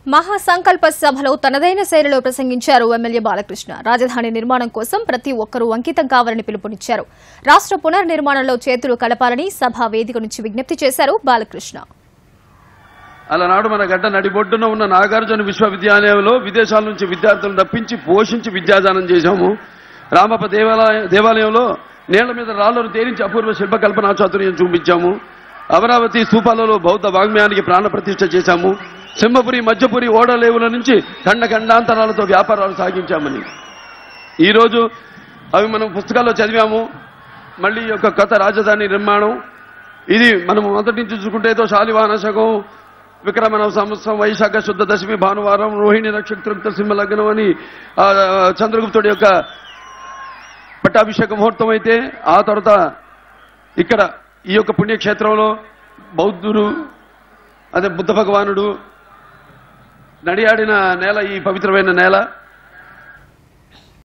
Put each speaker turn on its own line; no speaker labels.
మహాసంకల్ప సభలో తనదైన శైలిలో ప్రసంగించారు ఎమ్మెల్యే బాలకృష్ణ రాజధాని నిర్మాణం కోసం ప్రతి ఒక్కరూ అంకితం కావాలని పిలుపునిచ్చారు రాష్ట్ర పునర్నిర్మాణంలో చేతులు కలపాలని సభా వేదిక నుంచి విజ్ఞప్తి చేశారు బాలకృష్ణ
అలనాడు మన గడ్డ నడిబొడ్డున ఉన్న నాగార్జున విశ్వవిద్యాలయంలో విదేశాల నుంచి విద్యార్థులను రప్పించి పోషించి విద్యాదానం చేశాము రామప్ప దేవాలయ దేవాలయంలో నేల మీద రాళ్లను తేలించి అపూర్వ శిల్పకల్పనా చాతుర్యం చూపించాము అమరావతి స్థూపాలలో బౌద్ధ వాంగ్మయానికి ప్రాణప్రతిష్ఠ చేశాము సింహపురి మధ్యపురి ఓడలేవుల నుంచి ఖండ ఖండాంతరాలతో వ్యాపారాలు సాగించామని ఈరోజు అవి మనం పుస్తకాల్లో చదివాము మళ్ళీ ఈ యొక్క కొత్త రాజధాని నిర్మాణం ఇది మనం మొదటి నుంచి చూసుకుంటే ఏదో శాలివాహన శకం విక్రమణ సంవత్సరం వైశాఖ శుద్ధ దశమి భానువారం రోహిణి నక్షత్రం సింహ లగ్నం అని ఆ, చంద్రగుప్తుడి యొక్క పట్టాభిషేక ముహూర్తం అయితే ఆ తర్వాత ఇక్కడ ఈ యొక్క పుణ్యక్షేత్రంలో బౌద్ధుడు అదే బుద్ధ భగవానుడు నడియాడిన నేల ఈ పవిత్రమైన నేల